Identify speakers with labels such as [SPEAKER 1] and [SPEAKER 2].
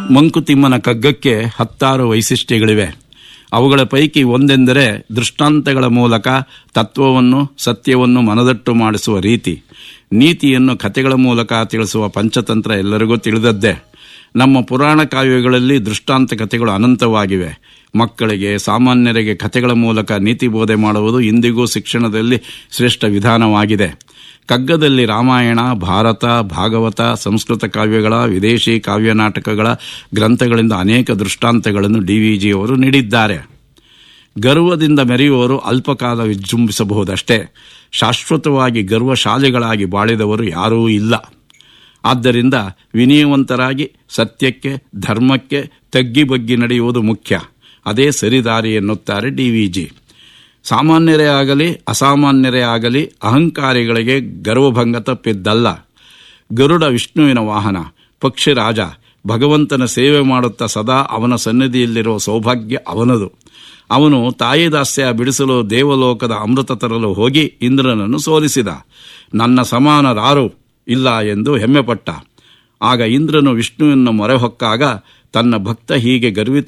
[SPEAKER 1] ಮಂಕುತಿಮ್ಮನ ಕಗ್ಗಕ್ಕೆ ಹತ್ತಾರು ವೈಶಿಷ್ಟ್ಯಗಳಿವೆ ಅವುಗಳ ಪೈಕಿ ಒಂದೆಂದರೆ ದೃಷ್ಟಾಂತಗಳ ಮೂಲಕ ತತ್ವವನ್ನು ಸತ್ಯವನ್ನು ಮನದಟ್ಟು ಮಾಡಿಸುವ ರೀತಿ ನೀತಿಯನ್ನು ಕಥೆಗಳ ಮೂಲಕ ತಿಳಿಸುವ ಪಂಚತಂತ್ರ ಎಲ್ಲರಿಗೂ ತಿಳಿದದ್ದೇ ನಮ್ಮ ಪುರಾಣ ಕಾವ್ಯಗಳಲ್ಲಿ ದೃಷ್ಟಾಂತ ಕಥೆಗಳು ಅನಂತವಾಗಿವೆ ಮಕ್ಕಳಿಗೆ ಸಾಮಾನ್ಯರಿಗೆ ಕಥೆಗಳ ಮೂಲಕ ನೀತಿ ಬೋಧೆ ಮಾಡುವುದು ಇಂದಿಗೂ ಶಿಕ್ಷಣದಲ್ಲಿ ಶ್ರೇಷ್ಠ ವಿಧಾನವಾಗಿದೆ ಕಗ್ಗದಲ್ಲಿ ರಾಮಾಯಣ ಭಾರತ ಭಾಗವತ ಸಂಸ್ಕೃತ ಕಾವ್ಯಗಳ ವಿದೇಶಿ ಕಾವ್ಯ ನಾಟಕಗಳ ಗ್ರಂಥಗಳಿಂದ ಅನೇಕ ದೃಷ್ಟಾಂತಗಳನ್ನು ಡಿವಿಜಿಯವರು ನೀಡಿದ್ದಾರೆ ಗರ್ವದಿಂದ ಮೆರೆಯುವವರು ಅಲ್ಪಕಾಲ ವಿಜೃಂಭಿಸಬಹುದಷ್ಟೇ ಶಾಶ್ವತವಾಗಿ ಗರ್ವಶಾಲಿಗಳಾಗಿ ಬಾಳಿದವರು ಯಾರೂ ಇಲ್ಲ ಆದ್ದರಿಂದ ವಿನಯವಂತರಾಗಿ ಸತ್ಯಕ್ಕೆ ಧರ್ಮಕ್ಕೆ ತಗ್ಗಿ ಬಗ್ಗಿ ನಡೆಯುವುದು ಮುಖ್ಯ ಅದೇ ಸರಿದಾರಿ ಎನ್ನುತ್ತಾರೆ ಡಿವಿಜಿ ಸಾಮಾನ್ಯರೇ ಆಗಲಿ ಅಸಾಮಾನ್ಯರೇ ಆಗಲಿ ಅಹಂಕಾರಿಗಳಿಗೆ ಗರ್ವಭಂಗ ತಪ್ಪಿದ್ದಲ್ಲ ಗರುಡ ವಿಷ್ಣುವಿನ ವಾಹನ ಪಕ್ಷಿರಾಜ ಭಗವಂತನ ಸೇವೆ ಮಾಡುತ್ತಾ ಸದಾ ಅವನ ಸನ್ನಿಧಿಯಲ್ಲಿರುವ ಸೌಭಾಗ್ಯ ಅವನದು ಅವನು ತಾಯಿ ದಾಸ್ಯ ಬಿಡಿಸಲು ದೇವಲೋಕದ ಅಮೃತ ತರಲು ಹೋಗಿ ಇಂದ್ರನನ್ನು ಸೋಲಿಸಿದ ನನ್ನ ಸಮಾನರಾರು ಇಲ್ಲ ಎಂದು ಹೆಮ್ಮೆಪಟ್ಟ ಆಗ ಇಂದ್ರನು ವಿಷ್ಣುವನ್ನು ಮೊರೆ ಹೊಕ್ಕಾಗ ತನ್ನ ಭಕ್ತ ಹೀಗೆ ಗರ್ವಿತ